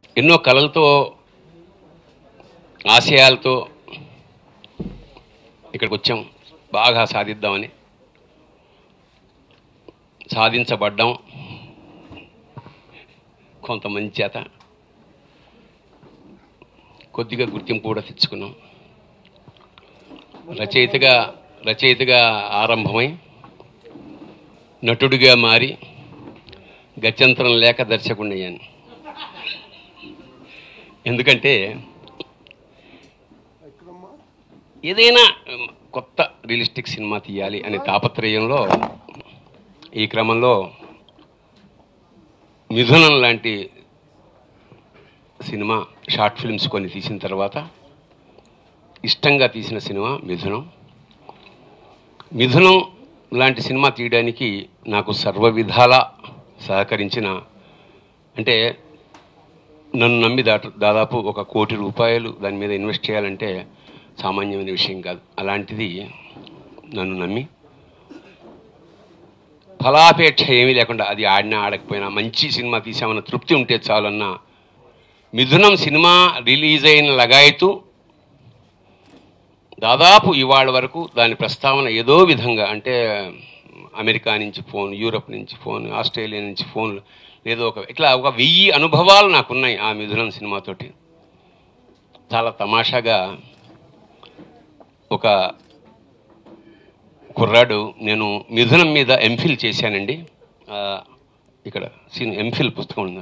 ఎన్నో కళలతో ఆశయాలతో ఇక్కడికి వచ్చాం బాగా సాధిద్దామని సాధించబడ్డాం కొంతమంది చేత కొద్దిగా గుర్తింపు కూడా తెచ్చుకున్నాం రచయితగా రచయితగా ఆరంభమై నటుడిగా మారి గత్యంతరం లేక దర్శకుడినయ్యాను ఎందుకంటే ఏదైనా ఉమ్, కొత్త రియలిస్టిక్ సినిమా తీయాలి అనే తాపత్రయంలో ఈ క్రమంలో మిథునం లాంటి సినిమా షార్ట్ ఫిల్మ్స్ కొన్ని తీసిన తర్వాత ఇష్టంగా తీసిన సినిమా మిథునం మిథునం లాంటి సినిమా తీయడానికి నాకు సర్వ విధాలా సహకరించిన అంటే నన్ను నమ్మి దాట దాదాపు ఒక కోటి రూపాయలు దాని మీద ఇన్వెస్ట్ చేయాలంటే సామాన్యమైన విషయం కాదు అలాంటిది నన్ను నమ్మి ఫలాపేక్ష ఏమీ లేకుండా అది ఆడినా ఆడకపోయినా మంచి సినిమా తీసామన్న తృప్తి ఉంటే చాలన్న మిథునం సినిమా రిలీజ్ అయిన లగాయతు దాదాపు ఇవాళ వరకు దాని ప్రస్తావన ఏదో విధంగా అంటే అమెరికా నుంచి ఫోన్ యూరప్ నుంచి ఫోన్ ఆస్ట్రేలియా నుంచి ఫోన్ లేదో ఒక ఇట్లా ఒక వెయ్యి అనుభవాలు నాకున్నాయి ఆ మిథునం సినిమాతోటి చాలా తమాషాగా ఒక కుర్రాడు నేను మిథునం మీద ఎంఫిల్ చేశానండి ఆ, ఇక్కడ సిన్ ఎంఫిల్ పుస్తకం ఉంది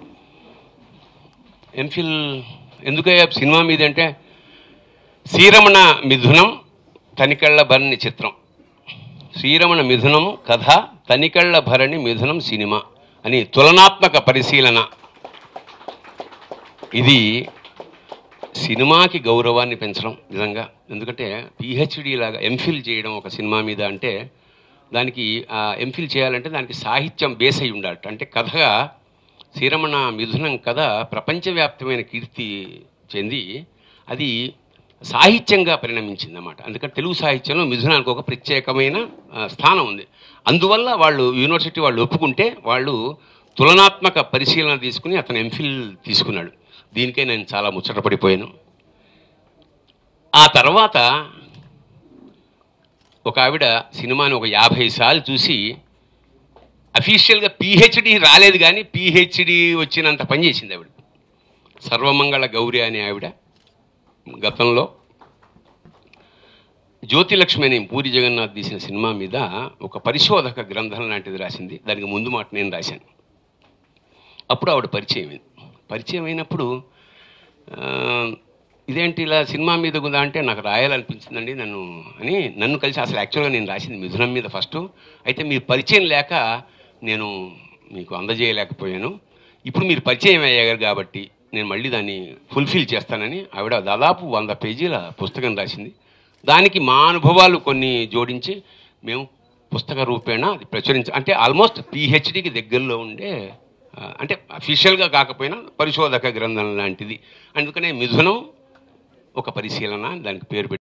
ఎంఫిల్ ఎందుకయ్యా సినిమా మీద అంటే శ్రీరమణ మిథునం తనికళ్ళ భరణి చిత్రం శ్రీరమణ మిథునం కథ తనికళ్ళ భరణి మిథునం సినిమా అని తులనాత్మక పరిశీలన ఇది సినిమాకి గౌరవాన్ని పెంచడం నిజంగా ఎందుకంటే పిహెచ్డి లాగా ఎంఫిల్ చేయడం ఒక సినిమా మీద అంటే దానికి ఎంఫిల్ చేయాలంటే దానికి సాహిత్యం బేస్ అయి ఉండాలట అంటే కథగా శ్రీరమణ మిథునం కథ ప్రపంచవ్యాప్తమైన కీర్తి చెంది అది సాహిత్యంగా పరిణమించింది అన్నమాట అందుకని తెలుగు సాహిత్యంలో మిథునానికి ఒక ప్రత్యేకమైన ఆ, స్థానం ఉంది అందువల్ల వాళ్ళు యూనివర్సిటీ వాళ్ళు ఒప్పుకుంటే వాళ్ళు తులనాత్మక పరిశీలన తీసుకుని అతను ఎంఫిల్ తీసుకున్నాడు దీనికే నేను చాలా ముచ్చటపడిపోయాను ఆ తర్వాత ఒక ఆవిడ సినిమాని ఒక యాభై సార్లు చూసి అఫీషియల్గా పిహెచ్డి రాలేదు కానీ పిహెచ్డి వచ్చినంత పని చేసింది ఆవిడ సర్వమంగళ గౌరి అనే ఆవిడ గతంలో జ్యోతిలక్ష్మి అని పూరి జగన్నాథ్ తీసిన సినిమా మీద ఒక పరిశోధక గ్రంథం లాంటిది రాసింది దానికి ముందు మాట నేను రాశాను అప్పుడు ఆవిడ పరిచయం అయింది పరిచయం అయినప్పుడు ఆ, ఇదేంటి ఇలా సినిమా మీద ఉందా అంటే నాకు రాయాలనిపించిందండి నన్ను అని నన్ను కలిసి అసలు యాక్చువల్గా నేను రాసింది మిథునం మీద ఫస్ట్ అయితే మీరు పరిచయం లేక నేను మీకు అందజేయలేకపోయాను ఇప్పుడు మీరు పరిచయం అయ్యారు కాబట్టి నేను మళ్ళీ దాన్ని ఫుల్ఫిల్ చేస్తానని ఆవిడ దాదాపు వంద పేజీల పుస్తకం రాసింది దానికి మా అనుభవాలు కొన్ని జోడించి మేము పుస్తక రూపేణ అది ప్రచురించ అంటే ఆల్మోస్ట్ పిహెచ్డికి దగ్గరలో ఉండే ఆ, అంటే అఫీషియల్గా కాకపోయినా పరిశోధక గ్రంథం లాంటిది అందుకనే మిథునం ఒక పరిశీలన దానికి పేరు పెట్టి